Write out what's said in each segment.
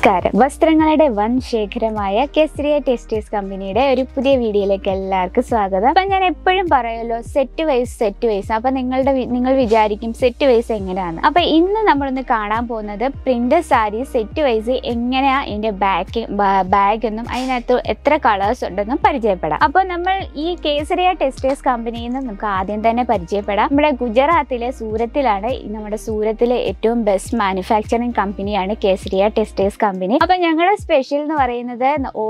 നമസ്കാരം വസ്ത്രങ്ങളുടെ വൻ ശേഖരമായ കെസ്രിയ ടെക്സ്റ്റൈൽസ് കമ്പനിയുടെ ഒരു പുതിയ വീഡിയോയിലേക്ക് എല്ലാവർക്കും സ്വാഗതം അപ്പൊ ഞാൻ എപ്പോഴും പറയുമല്ലോ സെറ്റ് വൈസ് സെറ്റ് വൈസ് അപ്പൊ നിങ്ങളുടെ വി- നിങ്ങൾ വിചാരിക്കും സെറ്റ് വൈസ് എങ്ങനെയാണ് അപ്പൊ ഇന്ന് നമ്മളൊന്ന് കാണാൻ പോകുന്നത് പ്രിന്റഡ് സാരി സെറ്റ് വൈസ് എങ്ങനെയാ ഇതിന്റെ ബാക്ക് ബാഗ് എന്നും അതിനകത്ത് എത്ര കളേഴ്സ് ഉണ്ടെന്നും പരിചയപ്പെടാം അപ്പൊ നമ്മൾ ഈ കേസരിയ ടെക്സ്റ്റൈൽസ് കമ്പനിയിൽ നിന്ന് നമുക്ക് ആദ്യം തന്നെ പരിചയപ്പെടാം നമ്മുടെ ഗുജറാത്തിലെ സൂരത്തിലാണ് ഈ നമ്മുടെ സൂരത്തിലെ ഏറ്റവും ബെസ്റ്റ് മാനുഫാക്ചറിങ് കമ്പനിയാണ് കേസരിയ ടെക്സ്റ്റൈൽസ് കമ്പനി അപ്പൊ ഞങ്ങളുടെ സ്പെഷ്യൽ എന്ന് പറയുന്നത്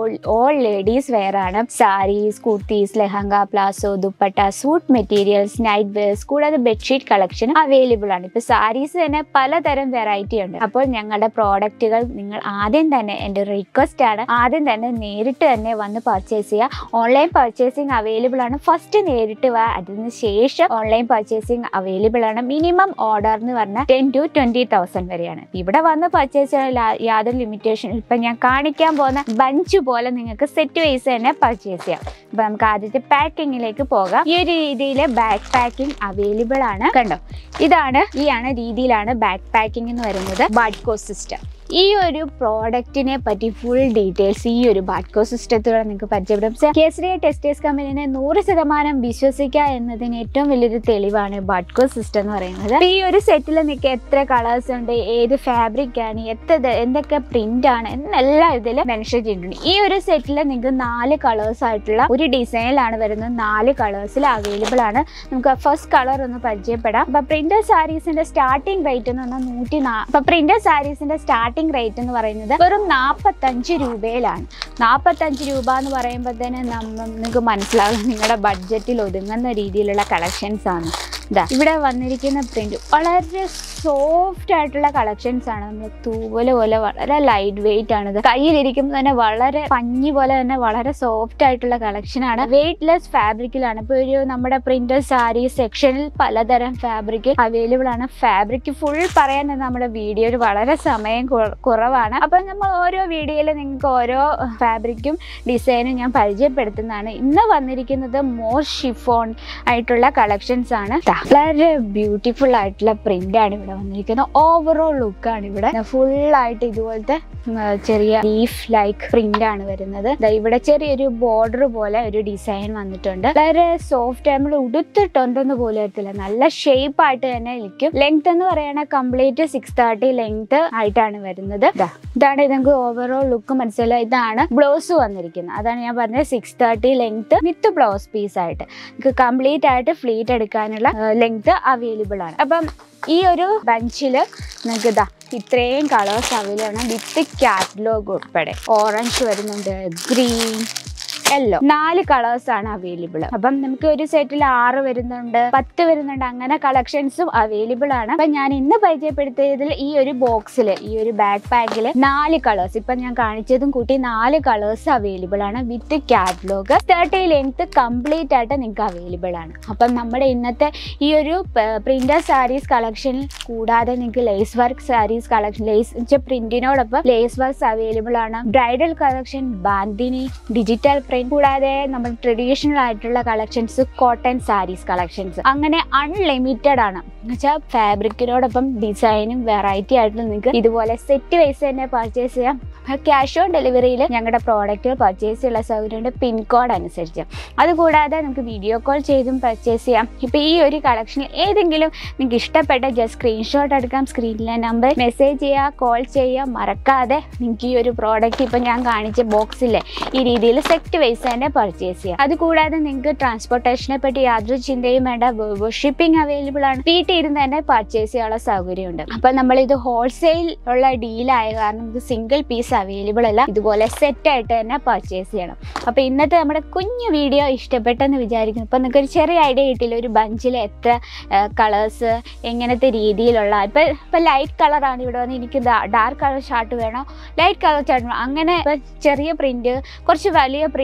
ഓൾ ലേഡീസ് വെയർ ആണ് sarees kurtis lehenga palazzo dupatta suit materials night wears കൂടാതെ ബെഡ്ഷീറ്റ് കളക്ഷൻ അവൈലബിൾ ആണ് ഇപ്പൊ സാരീസ് തന്നെ പലതരം വെറൈറ്റി ഉണ്ട് അപ്പോൾ ഞങ്ങളുടെ പ്രോഡക്റ്റുകൾ നിങ്ങൾ ആദ്യം തന്നെ എൻ്റെ റിക്വസ്റ്റ് ആണ് ആദ്യം തന്നെ നേരിട്ട് തന്നെ വന്ന് പർച്ചേസ് ചെയ്യുക ഓൺലൈൻ പർച്ചേസിങ് അവൈലബിൾ ആണ് ഫസ്റ്റ് നേരിട്ട് വാ അതിന് ശേഷം ഓൺലൈൻ പർച്ചേസിങ് അവൈലബിൾ ആണ് മിനിമം ഓർഡർ എന്ന് പറഞ്ഞാൽ ടെൻ ടു ട്വന്റി തൗസൻഡ് വരെയാണ് ഇവിടെ വന്ന് പർച്ചേസ് ചെയ്യാൻ ലാ- യാതൊരു ലിമിറ്റേഷൻ ഇപ്പൊ ഞാൻ കാണിക്കാൻ പോകുന്ന ബഞ്ച് പോലെ നിങ്ങൾക്ക് സെറ്റ് വൈസ് തന്നെ പർച്ചേസ് ചെയ്യാം അപ്പൊ നമുക്ക് ആദ്യത്തെ പാക്കിങ്ങിലേക്ക് പോകാം ഈ ഒരു രീതിയിൽ ബാക്ക് പാക്കിംഗ് അവൈലബിൾ ആണ് കണ്ടോ ഇതാണ് ഈ ആണ് രീതിയിലാണ് ബാക്ക് പാക്കിംഗ് എന്ന് പറയുന്നത് ബാഡ്കോ സിസ്റ്റം ഈ ഒരു പ്രോഡക്റ്റിനെ പറ്റി ഫുൾ ഡീറ്റെയിൽസ് ഈ ഒരു ബാഡ്കോ സിസ്റ്റത്തിലൂടെ നിങ്ങൾക്ക് പരിചയപ്പെടും കേസരിയ ടെക്സ്റ്റൈൽസ് കമ്പനിനെ നൂറ് ശതമാനം വിശ്വസിക്കുക എന്നതിന് ഏറ്റവും വലിയൊരു തെളിവാണ് ബാഡ്കോ സിസ്റ്റം എന്ന് പറയുന്നത് അപ്പൊ ഈ ഒരു സെറ്റിൽ നിങ്ങൾക്ക് എത്ര കളേഴ്സ് ഉണ്ട് ഏത് ഫാബ്രിക് ആണ് എത്ര ദ- എന്തൊക്കെ പ്രിന്റ് ആണ് എന്നെല്ലാം ഇതിൽ മെൻഷൻ ചെയ്തിട്ടുണ്ട് ഈ ഒരു സെറ്റിൽ നിങ്ങൾക്ക് നാല് കളേഴ്സ് ആയിട്ടുള്ള ഒരു ഡിസൈനിലാണ് വരുന്നത് നാല് കളേഴ്സിൽ അവൈലബിൾ ആണ് നമുക്ക് ഫസ്റ്റ് കളർ ഒന്ന് പരിചയപ്പെടാം അപ്പൊ പ്രിന്റഡ് സാരീസിന്റെ സ്റ്റാർട്ടിംഗ് റേറ്റ് എന്ന് പറഞ്ഞാൽ നൂറ്റി നാ അപ്പൊ പ്രിന്റഡ് സാരീസിന്റെ സ്റ്റാർട്ടിംഗ് റേറ്റ് എന്ന് പറയുന്നത് വെറും നാൽപ്പത്തഞ്ച് രൂപയിലാണ് നാൽപ്പത്തഞ്ച് രൂപ എന്ന് പറയുമ്പോൾ തന്നെ നമ്മ നിങ്ങൾക്ക് മനസ്സിലാകും നിങ്ങളുടെ ബഡ്ജറ്റിൽ ഒതുങ്ങുന്ന രീതിയിലുള്ള കളക്ഷൻസ് ആണ് ഇതാ ഇവിടെ വന്നിരിക്കുന്ന പ്രിന്റ് വളരെ സോഫ്റ്റ് ആയിട്ടുള്ള കളക്ഷൻസ് ആണ് നമ്മൾ തൂവല് പോലെ വളരെ ലൈറ്റ് വെയിറ്റ് ആണ് ഇത് കയ്യിലിരിക്കുമ്പോൾ തന്നെ വളരെ പഞ്ഞി പോലെ തന്നെ വളരെ സോഫ്റ്റ് ആയിട്ടുള്ള കളക്ഷൻ ആണ് വെയിറ്റ് ലെസ് ഫാബ്രിക്കിലാണ് ഇപ്പോൾ ഒരു നമ്മുടെ പ്രിന്റഡ് സാരി സെക്ഷനിൽ പലതരം ഫാബ്രിക് അവൈലബിൾ ആണ് ഫാബ്രിക് ഫുൾ പറയാൻ നമ്മുടെ വീഡിയോയിൽ വളരെ സമയം കുറ- കുറവാണ് അപ്പം നമ്മൾ ഓരോ വീഡിയോയിൽ നിങ്ങൾക്ക് ഓരോ ഫാബ്രിക്കും ഡിസൈനും ഞാൻ പരിചയപ്പെടുത്തുന്നതാണ് ഇന്ന് വന്നിരിക്കുന്നത് മോർ ഷിഫോൺ ആയിട്ടുള്ള കളക്ഷൻസ് ആണ് ദാ, വളരെ ബ്യൂട്ടിഫുൾ ആയിട്ടുള്ള പ്രിന്റ് ആണ് ഇവിടെ വന്നിരിക്കുന്നത് ഓവറോൾ ലുക്കാണ് ഇവിടെ ഫുൾ ആയിട്ട് ഇതുപോലത്തെ ഉം, ചെറിയ ലീഫ് ലൈക്ക് പ്രിന്റ് ആണ് വരുന്നത് ദാ ഇവിടെ ചെറിയൊരു ബോർഡർ പോലെ ഒരു ഡിസൈൻ വന്നിട്ടുണ്ട് വളരെ സോഫ്റ്റ് നമ്മൾ ഉടുത്തിട്ടുണ്ടെന്ന് പോലും അറിയത്തില്ല നല്ല ഷേപ്പ് ആയിട്ട് തന്നെ ഇരിക്കും ലെങ്ത് എന്ന് പറയുന്നത് കംപ്ലീറ്റ് സിക്സ് തേർട്ടി ലെങ്ത് ആയിട്ടാണ് വരുന്നത് ദാ, ഇതാണ് നിങ്ങൾക്ക് ഓവറോൾ ലുക്ക് മനസ്സിലായി ഇതാണ് ബ്ലൗസ് വന്നിരിക്കുന്നത് അതാണ് ഞാൻ പറഞ്ഞത് six thirty length with blouse piece ആയിട്ട് നിങ്ങൾക്ക് കംപ്ലീറ്റ് ആയിട്ട് ഫ്ലീറ്റ് എടുക്കാനുള്ള ലെങ്ത് അവൈലബിൾ ആണ് അപ്പം ഈ ഒരു ബഞ്ചിൽ നിങ്ങൾക്ക് ഇതാ ഇത്രയും കളേഴ്സ് അവൈലബിൾ ആണ് വിത്ത് കാറ്റലോഗ് ഉൾപ്പെടെ ഓറഞ്ച് വരുന്നുണ്ട് ഗ്രീൻ യെല്ലോ നാല് കളേഴ്സ് ആണ് അവൈലബിൾ അപ്പം നമുക്ക് ഒരു സെറ്റിൽ ആറ് വരുന്നുണ്ട് പത്ത് വരുന്നുണ്ട് അങ്ങനെ കളക്ഷൻസും അവൈലബിൾ ആണ് അപ്പൊ ഞാൻ ഇന്ന് പരിചയപ്പെടുത്തിയതിൽ ഈ ഒരു ബോക്സിൽ ഈ ഒരു ബാക്ക് പാക്കിൽ നാല് കളേഴ്സ് ഇപ്പൊ ഞാൻ കാണിച്ചതും കൂട്ടി നാല് കളേഴ്സ് അവൈലബിൾ ആണ് with catalogue thirty length complete ആയിട്ട് നിങ്ങൾക്ക് അവൈലബിൾ ആണ് അപ്പം നമ്മുടെ ഇന്നത്തെ ഈ ഒരു പ്രിന്റർ സാരീസ് കളക്ഷനിൽ കൂടാതെ നിങ്ങൾക്ക് lace work sarees collection lace പ്രിന്റിനോടൊപ്പം ലേസ് വർക്ക്സ് അവൈലബിൾ ആണ് bridal collection bandhani digital print കൂടാതെ നമ്മൾ ട്രഡീഷണൽ ആയിട്ടുള്ള കളക്ഷൻസ് കോട്ടൺ സാരീസ് കളക്ഷൻസ് അങ്ങനെ അൺലിമിറ്റഡ് ആണ് എന്നുവെച്ചാൽ ഫാബ്രിക്കിനോടൊപ്പം ഡിസൈനും വെറൈറ്റി ആയിട്ട് നിങ്ങൾക്ക് ഇതുപോലെ സെറ്റ് വൈസ് തന്നെ പർച്ചേസ് ചെയ്യാം ക്യാഷ് ഓൺ ഡെലിവറിയിൽ ഞങ്ങളുടെ പ്രോഡക്റ്റുകൾ പർച്ചേസ് ചെയ്യാനുള്ള സൗകര്യമുണ്ട് പിൻകോഡ് അനുസരിച്ച് അതുകൂടാതെ നമുക്ക് വീഡിയോ കോൾ ചെയ്തും പർച്ചേസ് ചെയ്യാം ഇപ്പോൾ ഈ ഒരു കളക്ഷനിൽ ഏതെങ്കിലും നിങ്ങൾക്ക് ഇഷ്ടപ്പെട്ട ജസ്റ്റ് സ്ക്രീൻഷോട്ട് എടുക്കാം സ്ക്രീനിലെ നമ്പർ മെസ്സേജ് ചെയ്യുക കോൾ ചെയ്യുക മറക്കാതെ നിങ്ങൾക്ക് ഈ ഒരു പ്രോഡക്റ്റ് ഇപ്പോൾ ഞാൻ കാണിച്ച ബോക്സിലെ ഈ രീതിയിൽ സെറ്റ് വൈസ് തന്നെ പർച്ചേസ് ചെയ്യാം അതുകൂടാതെ നിങ്ങൾക്ക് ട്രാൻസ്പോർട്ടേഷനെ പറ്റി യാതൊരു ചിന്തയും വേണ്ട ഷിപ്പിംഗ് അവൈലബിൾ ആണ് വീട്ടിൽ ഇരുന്ന് തന്നെ പർച്ചേസ് ചെയ്യാനുള്ള സൗകര്യമുണ്ട് അപ്പം നമ്മളിത് ഹോൾസെയിൽ ഉള്ള ഡീലായ കാരണം നമുക്ക് സിംഗിൾ പീസ് അവൈലബിൾ അല്ല ഇതുപോലെ സെറ്റ് ആയിട്ട് തന്നെ പർച്ചേസ് ചെയ്യണം അപ്പോൾ ഇന്നത്തെ നമ്മുടെ കുഞ്ഞു വീഡിയോ ഇഷ്ടപ്പെട്ടെന്ന് വിചാരിക്കുന്നു ഇപ്പം നിങ്ങൾക്ക് ഒരു ചെറിയ ഐഡിയ കിട്ടില്ല ഒരു ബഞ്ചിൽ എത്ര കളേഴ്സ് എങ്ങനത്തെ രീതിയിലുള്ള ഇപ്പം ഇപ്പം ലൈറ്റ് കളറാണ് ഇവിടെ വന്ന് എനിക്ക് ഡാർക്ക് കളർ ഷാർട്ട് വേണോ ലൈറ്റ് കളർ ഷാർട്ട് വേണോ അങ്ങനെ ഇപ്പം ചെറിയ പ്രിന്റ് കുറച്ച് വലിയ പ്രിന്റ്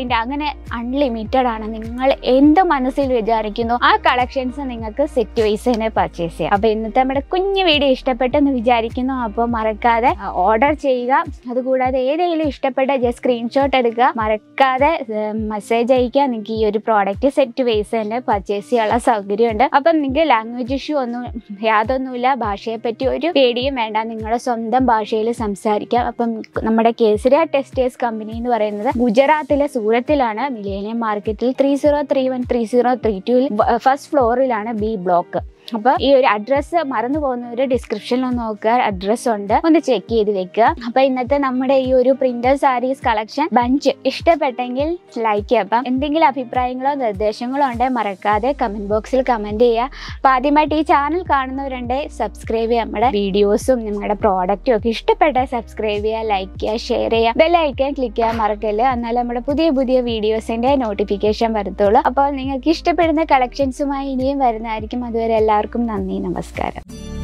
പ്രിന്റ് അങ്ങനെ അൺലിമിറ്റഡ് ആണ് നിങ്ങൾ എന്ത് മനസ്സിൽ വിചാരിക്കുന്നു ആ കളക്ഷൻസ് നിങ്ങൾക്ക് സെറ്റ് വൈസ് തന്നെ പർച്ചേസ് ചെയ്യാം അപ്പൊ ഇന്നത്തെ നമ്മുടെ കുഞ്ഞു വീഡിയോ ഇഷ്ടപ്പെട്ടെന്ന് വിചാരിക്കുന്നു അപ്പോൾ മറക്കാതെ ഓർഡർ ചെയ്യുക അതുകൂടാതെ ഏതെങ്കിലും ഇഷ്ടപ്പെട്ട ജസ്റ്റ് സ്ക്രീൻഷോട്ട് എടുക്കുക മറക്കാതെ മെസ്സേജ് അയക്കുക നിങ്ങൾക്ക് ഈ ഒരു പ്രോഡക്റ്റ് സെറ്റ് വൈസ് തന്നെ പർച്ചേസ് ചെയ്യാനുള്ള സൗകര്യമുണ്ട് അപ്പം നിങ്ങൾക്ക് ലാംഗ്വേജ് ഇഷ്യൂ ഒന്നും യാതൊന്നുമില്ല ഭാഷയെ പറ്റി ഒരു പേടിയും വേണ്ട നിങ്ങളുടെ സ്വന്തം ഭാഷയിൽ സംസാരിക്കാം അപ്പം നമ്മുടെ കേസരിയ ടെക്സ്റ്റൈൽസ് കമ്പനി എന്ന് പറയുന്നത് ഗുജറാത്തിലെ സൂറത്തിലാണ് മിലേനിയം മാർക്കറ്റിൽ three zero three one three zero three ടുവിൽ ഫസ്റ്റ് ഫ്ലോറിലാണ് ബി ബ്ലോക്ക് അപ്പോൾ ഈ ഒരു അഡ്രസ്സ് മറന്നു പോകുന്നവർ ഡിസ്ക്രിപ്ഷനിൽ ഒന്ന് നോക്കുക അഡ്രസ്സ് ഉണ്ട് ഒന്ന് ചെക്ക് ചെയ്ത് വെക്കുക അപ്പോൾ ഇന്നത്തെ നമ്മുടെ ഈ ഒരു പ്രിന്റർ സാരീസ് കളക്ഷൻ ബഞ്ച് ഇഷ്ടപ്പെട്ടെങ്കിൽ ലൈക്ക് ചെയ്യുക അപ്പം എന്തെങ്കിലും അഭിപ്രായങ്ങളോ നിർദ്ദേശങ്ങളോ ഉണ്ടെങ്കിൽ മറക്കാതെ കമന്റ് ബോക്സിൽ കമന്റ് ചെയ്യുക അപ്പോൾ ആദ്യമായിട്ട് ഈ ചാനൽ കാണുന്നവരുണ്ടെങ്കിൽ സബ്സ്ക്രൈബ് ചെയ്യുക നമ്മുടെ വീഡിയോസും നമ്മുടെ പ്രോഡക്റ്റും ഒക്കെ ഇഷ്ടപ്പെട്ട സബ്സ്ക്രൈബ് ചെയ്യുക ലൈക്ക് ചെയ്യുക ഷെയർ ചെയ്യുക ബെല്ലൈക്കൻ ക്ലിക്ക് ചെയ്യാൻ മറക്കല്ലേ എന്നാലും നമ്മുടെ പുതിയ പുതിയ വീഡിയോസിന്റെ നോട്ടിഫിക്കേഷൻ വരത്തുള്ളൂ അപ്പോൾ നിങ്ങൾക്ക് ഇഷ്ടപ്പെടുന്ന കളക്ഷൻസുമായി ഇനിയും വരുന്നതായിരിക്കും അതുവരെ എല്ലാവർക്കും നന്ദി നമസ്കാരം